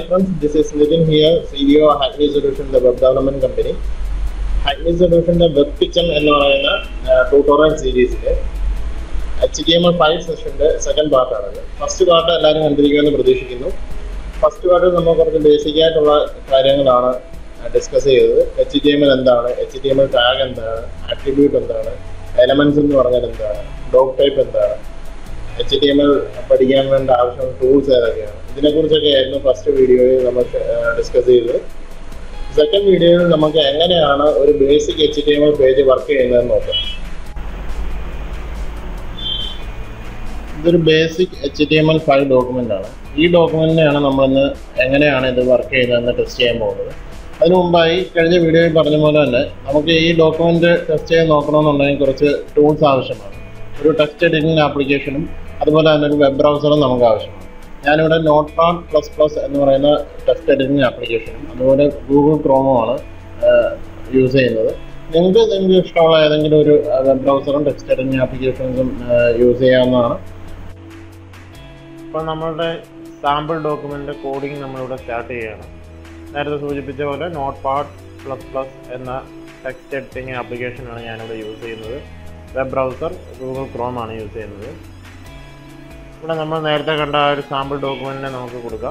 friends, this is Nitin here, CEO of Hackney Solution, the web development company. Hackney Solutionന്റെ web kitchen എന്ന് പറയുന്ന tutorial സീരീസിലെ H T M L five സെഷന്റെ second പാർട്ടാണത് first part എല്ലാവരും കണ്ടിരിക്കുമെന്ന് പ്രതീക്ഷിക്കുന്നു ഫസ്റ്റ് പാർട്ടിൽ നമ്മൾ കുറച്ച് ബേസിക് ആയിട്ടുള്ള കാര്യങ്ങളാണ് ഡിസ്കസ് ചെയ്തത് എച്ച് ടി എം എൽ എന്താണ് H T M L tag എന്താണ് ആട്രിബ്യൂട്ട് എന്താണ് എലമെന്റ്സ് എന്ന് പറഞ്ഞാൽ എന്താണ് ഡോഗ് ടൈപ്പ് എന്താണ് എച്ച് ടി എം എൽ പഠിക്കാൻ വേണ്ട ആവശ്യമുള്ള ടൂൾസ് ഏതൊക്കെയാണ് ഇതിനെക്കുറിച്ചൊക്കെ ആയിരുന്നു ഫസ്റ്റ് വീഡിയോയിൽ നമ്മൾ ഡിസ്കസ് ചെയ്തത് സെക്കൻഡ് വീഡിയോയിൽ നമുക്ക് എങ്ങനെയാണ് ഒരു basic H T M L page work ചെയ്യുന്നതെന്ന് നോക്കാം ഇതൊരു basic H T M L file document ആണ് ഈ ഡോക്യുമെന്റിനെയാണ് നമ്മളിന്ന് എങ്ങനെയാണ് ഇത് വർക്ക് ചെയ്യുന്നതെന്ന് ടെസ്റ്റ് ചെയ്യാൻ പോകുന്നത് അതിനു മുമ്പായി കഴിഞ്ഞ വീഡിയോയിൽ പറഞ്ഞ പോലെ തന്നെ നമുക്ക് ഈ ഡോക്യുമെന്റ് ടെസ്റ്റ് ചെയ്ത് നോക്കണമെന്നുണ്ടെങ്കിൽ കുറച്ച് ടൂൾസ് ആവശ്യമാണ് ഒരു ടെക്സ്റ്റ് എഡിറ്റിംഗ് ആപ്ലിക്കേഷനും അതുപോലെ തന്നെ ഒരു വെബ് ബ്രൗസറും നമുക്ക് ആവശ്യമാണ് ഞാനിവിടെ നോട്ട് പാഡ് പ്ലസ് പ്ലസ് എന്ന് പറയുന്ന ടെക്സ്റ്റ് എഡിറ്റിംഗ് ആപ്ലിക്കേഷനും അതുപോലെ ഗൂഗിൾ ക്രോമുമാണ് യൂസ് ചെയ്യുന്നത് നിങ്ങൾക്ക് നിങ്ങൾക്ക് ഇഷ്ടമുള്ള ഏതെങ്കിലും ഒരു വെബ് ബ്രൗസറും ടെക്സ്റ്റ് എഡിറ്റിംഗ് ആപ്ലിക്കേഷൻസും യൂസ് ചെയ്യാവുന്നതാണ് ഇപ്പോൾ നമ്മളുടെ സാമ്പിൾ ഡോക്യുമെൻ്റ് കോഡിംഗ് നമ്മളിവിടെ സ്റ്റാർട്ട് ചെയ്യുകയാണ് നേരത്തെ സൂചിപ്പിച്ച പോലെ നോട്ട് പാഡ് പ്ലസ് പ്ലസ് എന്ന ടെക്സ്റ്റ് എഡിറ്റിംഗ് ആപ്ലിക്കേഷനാണ് ഞാനിവിടെ യൂസ് ചെയ്യുന്നത് വെബ് ബ്രൗസർ ഗൂഗിൾ ക്രോം ആണ് യൂസ് ചെയ്യുന്നത് ഇവിടെ നമ്മൾ നേരത്തെ കണ്ട ആ ഒരു സാമ്പിൾ ഡോക്യുമെൻറ്റിനെ നമുക്ക് കൊടുക്കാം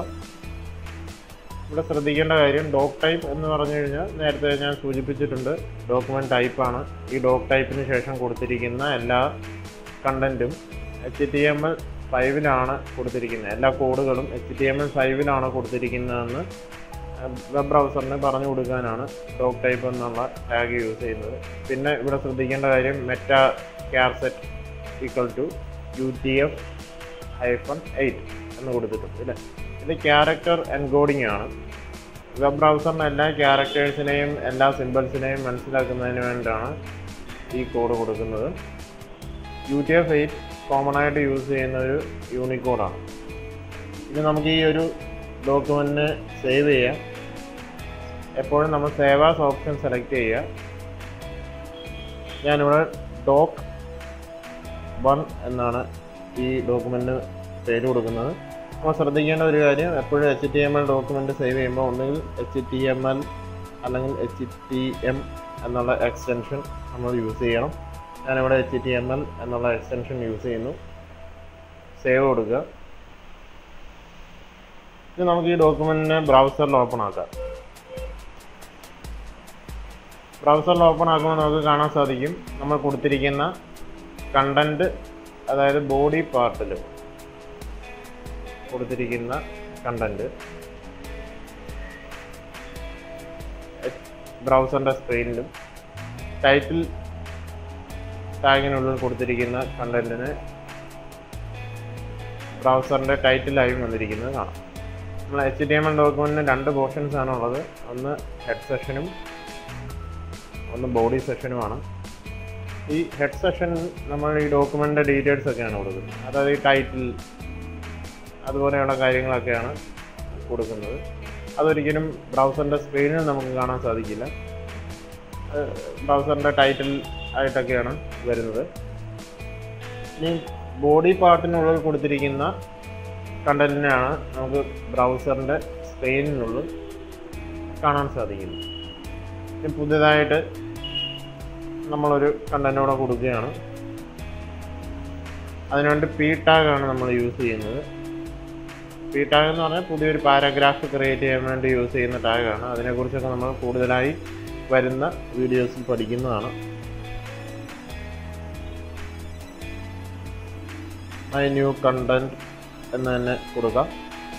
ഇവിടെ ശ്രദ്ധിക്കേണ്ട കാര്യം ഡോക്ക് ടൈപ്പ് എന്ന് പറഞ്ഞു കഴിഞ്ഞാൽ നേരത്തെ ഞാൻ സൂചിപ്പിച്ചിട്ടുണ്ട് ഡോക്യുമെൻറ്റ് ടൈപ്പാണ് ഈ ഡോക്ക് ടൈപ്പിന് ശേഷം കൊടുത്തിരിക്കുന്ന എല്ലാ കണ്ടൻറ്റും എച്ച് ടി എം എൽ ഫൈവിലാണ് കൊടുത്തിരിക്കുന്നത് എല്ലാ കോഡുകളും എച്ച് ടി എം എൽ ഫൈവിലാണ് കൊടുത്തിരിക്കുന്നതെന്ന് വെബ് ബ്രൗസറിന് പറഞ്ഞു കൊടുക്കാനാണ് ഡോക്ക് ടൈപ്പ് എന്നുള്ള ടാഗ് യൂസ് ചെയ്യുന്നത് പിന്നെ ഇവിടെ ശ്രദ്ധിക്കേണ്ട കാര്യം meta charset equal to U T F hyphen eight എന്ന് കൊടുത്തിട്ടുണ്ട് ഇല്ലേ ഇത് ക്യാരക്ടർ എൻകോഡിംഗ് ആണ് വെബ് ബ്രൗസറിന് എല്ലാ ക്യാരക്ടേഴ്സിനെയും എല്ലാ സിമ്പിൾസിനെയും മനസ്സിലാക്കുന്നതിന് വേണ്ടിയാണ് ഈ കോഡ് കൊടുക്കുന്നത് U T F eight common ആയിട്ട് യൂസ് ചെയ്യുന്ന ഒരു യൂണിക്കോഡാണ് ഇത് നമുക്ക് ഈ ഒരു ഡോക്യുമെൻറ്റിന് സേവ് ചെയ്യാം എപ്പോഴും നമ്മൾ സേവാസ് ഓപ്ഷൻ സെലക്ട് ചെയ്യുക ഞാനിവിടെ ഡോക്ക് വൺ എന്നാണ് ഈ ഡോക്യുമെൻറ്റിന് പേര് കൊടുക്കുന്നത് അപ്പോൾ ശ്രദ്ധിക്കേണ്ട ഒരു കാര്യം എപ്പോഴും H T M L document save ചെയ്യുമ്പോൾ ഒന്നുകിൽ എച്ച് ടി എം എൽ അല്ലെങ്കിൽ എച്ച് ടി എം എന്നുള്ള എക്സ്റ്റൻഷൻ നമ്മൾ യൂസ് ചെയ്യണം ഞാനിവിടെ എച്ച് ടി എം എൽ എന്നുള്ള എക്സ്റ്റൻഷൻ യൂസ് ചെയ്യുന്നു സേവ് കൊടുക്കുക ഇത് നമുക്ക് ഈ ഡോക്യുമെൻറ്റിനെ ബ്രൗസറിൽ ഓപ്പൺ ആക്കാം ബ്രൗസറിൽ ഓപ്പൺ ആക്കുമ്പോൾ നമുക്ക് കാണാൻ സാധിക്കും നമ്മൾ കൊടുത്തിരിക്കുന്ന കണ്ടൻറ്റ് അതായത് ബോഡി പാർട്ടിൽ കൊടുത്തിരിക്കുന്ന കണ്ടൻറ്റ് ബ്രൗസറിൻ്റെ സ്ക്രീനിലും ടൈറ്റിൽ ടാഗിനുള്ളിൽ കൊടുത്തിരിക്കുന്ന കണ്ടൻറ്റിന് ബ്രൗസറിൻ്റെ ടൈറ്റിലായും വന്നിരിക്കുന്നത് കാണാം നമ്മൾ എച്ച് ഡി എം എൽ ഡോക്യുമെൻറ്റിന് രണ്ട് പോർഷൻസ് ആണ് ഉള്ളത് ഒന്ന് ഹെഡ് സെഷനും ഒന്ന് ബോഡി സെഷനുമാണ് ഈ ഹെഡ് സെഷൻ നമ്മൾ ഈ ഡോക്യുമെൻ്റ് ഡീറ്റെയിൽസ് ഒക്കെയാണ് കൊടുക്കുന്നത് അതായത് ഈ ടൈറ്റിൽ അതുപോലെയുള്ള കാര്യങ്ങളൊക്കെയാണ് കൊടുക്കുന്നത് അതൊരിക്കലും ബ്രൗസറിൻ്റെ സ്ക്രീനിൽ നമുക്ക് കാണാൻ സാധിക്കില്ല ബ്രൗസറിൻ്റെ ടൈറ്റിൽ ആയിട്ടൊക്കെയാണ് വരുന്നത് ഇനി ബോഡി പാർട്ടിനുള്ളിൽ കൊടുത്തിരിക്കുന്ന കണ്ടന്റിനാണ് നമുക്ക് ബ്രൗസറിൻ്റെ സ്ക്രീനിനുള്ളിൽ കാണാൻ സാധിക്കുന്നത് ഇനി പുതിയതായിട്ട് നമ്മളൊരു കണ്ടന്റ് കൂടെ കൊടുക്കുകയാണ് അതിനുവേണ്ടി പി ടാഗാണ് നമ്മൾ യൂസ് ചെയ്യുന്നത് പി ടാഗ് എന്ന് പറഞ്ഞാൽ പുതിയൊരു പാരാഗ്രാഫ് ക്രിയേറ്റ് ചെയ്യാൻ വേണ്ടി യൂസ് ചെയ്യുന്ന ടാഗാണ് അതിനെക്കുറിച്ചൊക്കെ നമ്മൾ കൂടുതലായി വരുന്ന വീഡിയോസിൽ പഠിക്കുന്നതാണ് മൈ ന്യൂ കണ്ടന്റ് എന്ന് തന്നെ കൊടുക്കാം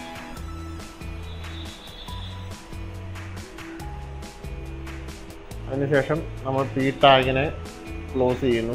അതിനുശേഷം നമ്മൾ പി ടാഗിനെ ക്ലോസ് ചെയ്യുന്നു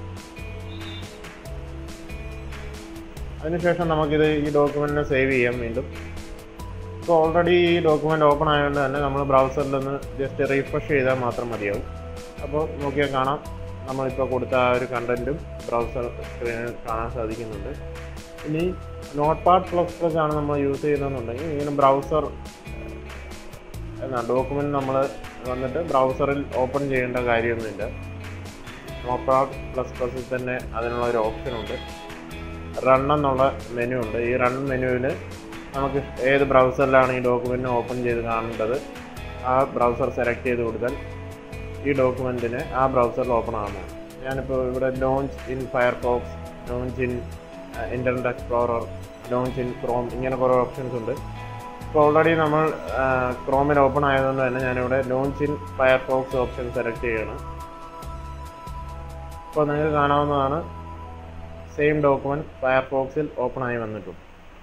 അതിനുശേഷം നമുക്കിത് ഈ ഡോക്യുമെൻറ്റിനെ സേവ് ചെയ്യാം വീണ്ടും ഇപ്പോൾ ഓൾറെഡി ഈ ഡോക്യുമെൻ്റ് ഓപ്പൺ ആയതുകൊണ്ട് തന്നെ നമ്മൾ ബ്രൗസറിൽ നിന്ന് ജസ്റ്റ് റീഫ്രഷ് ചെയ്താൽ മാത്രം മതിയാവും അപ്പോൾ നോക്കിയാൽ കാണാം നമ്മളിപ്പോൾ കൊടുത്ത ആ ഒരു കണ്ടൻറ്റും ബ്രൗസർ സ്ക്രീനിൽ കാണാൻ സാധിക്കുന്നുണ്ട് ഇനി നോട്ട് പാഡ് പ്ലസ് പ്ലസ് ആണ് നമ്മൾ യൂസ് ചെയ്യുന്നതെന്നുണ്ടെങ്കിൽ ഇങ്ങനെ ബ്രൗസർ എന്നാ ഡോക്യുമെൻറ്റ് നമ്മൾ വന്നിട്ട് ബ്രൗസറിൽ ഓപ്പൺ ചെയ്യേണ്ട കാര്യമൊന്നുമില്ല നോട്ട് പാഡ് പ്ലസ് പ്ലസിൽ തന്നെ അതിനുള്ള ഒരു ഓപ്ഷനുണ്ട് റൺ എന്നുള്ള മെനു ഉണ്ട് ഈ റൺ മെനുവിൽ നമുക്ക് ഏത് ബ്രൗസറിലാണ് ഈ ഡോക്യുമെൻറ്റ് ഓപ്പൺ ചെയ്ത് കാണേണ്ടത് ആ ബ്രൗസർ സെലക്ട് ചെയ്ത് കൊടുത്താൽ ഈ ഡോക്യുമെൻറ്റിന് ആ ബ്രൗസറിൽ ഓപ്പൺ ആകുന്നതാണ് ഞാനിപ്പോൾ ഇവിടെ launch in Firefox launch in internet explorer launch in Chrome ഇങ്ങനെ കുറേ ഓപ്ഷൻസ് ഉണ്ട് ഇപ്പോൾ ഓൾറെഡി നമ്മൾ ക്രോമിൽ ഓപ്പൺ ആയതുകൊണ്ട് തന്നെ ഞാനിവിടെ launch in Firefox option select ചെയ്യണം ഇപ്പോൾ നിങ്ങൾക്ക് കാണാവുന്നതാണ് സെയിം ഡോക്യുമെൻറ്റ് ഫയർഫോക്സിൽ ഓപ്പൺ ആയി വന്നിട്ടുണ്ട്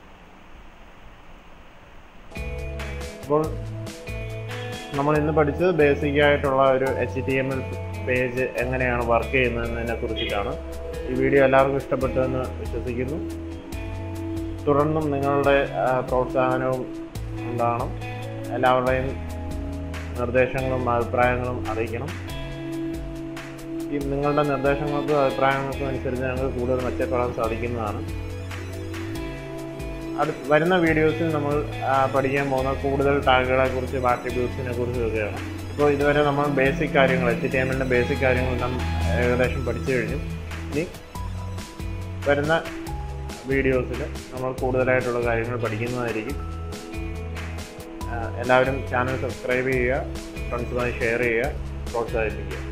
അപ്പോൾ നമ്മൾ ഇന്ന് പഠിച്ചത് ബേസിക് ആയിട്ടുള്ള ഒരു H T M L page എങ്ങനെയാണ് വർക്ക് ചെയ്യുന്നതിനെ കുറിച്ചിട്ടാണ് ഈ വീഡിയോ എല്ലാവർക്കും ഇഷ്ടപ്പെട്ടു എന്ന് വിശ്വസിക്കുന്നു തുടർന്നും നിങ്ങളുടെ ആ, പ്രോത്സാഹനവും ഉണ്ടാകണം എല്ലാവരുടെയും നിർദ്ദേശങ്ങളും അഭിപ്രായങ്ങളും അറിയിക്കണം ഈ നിങ്ങളുടെ നിർദ്ദേശങ്ങൾക്കും അഭിപ്രായങ്ങൾക്കും അനുസരിച്ച് ഞങ്ങൾക്ക് കൂടുതൽ മെച്ചപ്പെടാൻ സാധിക്കുന്നതാണ് അടു വരുന്ന വീഡിയോസിൽ നമ്മൾ ആ, പഠിക്കാൻ പോകുന്ന കൂടുതൽ ടാഗുകളെ കുറിച്ച് ആട്രിബ്യൂട്ട്സിനെ കുറിച്ചും ഒക്കെയാണ് ഇപ്പോൾ ഇതുവരെ നമ്മൾ ബേസിക് കാര്യങ്ങൾ എച്ച് ടി എമ്മിൻ്റെ ബേസിക് കാര്യങ്ങളെല്ലാം ഏകദേശം പഠിച്ചു കഴിഞ്ഞു ഇനി വരുന്ന വീഡിയോസിൽ നമ്മൾ കൂടുതലായിട്ടുള്ള കാര്യങ്ങൾ പഠിക്കുന്നതായിരിക്കും ആ, എല്ലാവരും ചാനൽ സബ്സ്ക്രൈബ് ചെയ്യുക ഫ്രണ്ട്സുമായി ഷെയർ ചെയ്യുക പ്രോത്സാഹിപ്പിക്കുക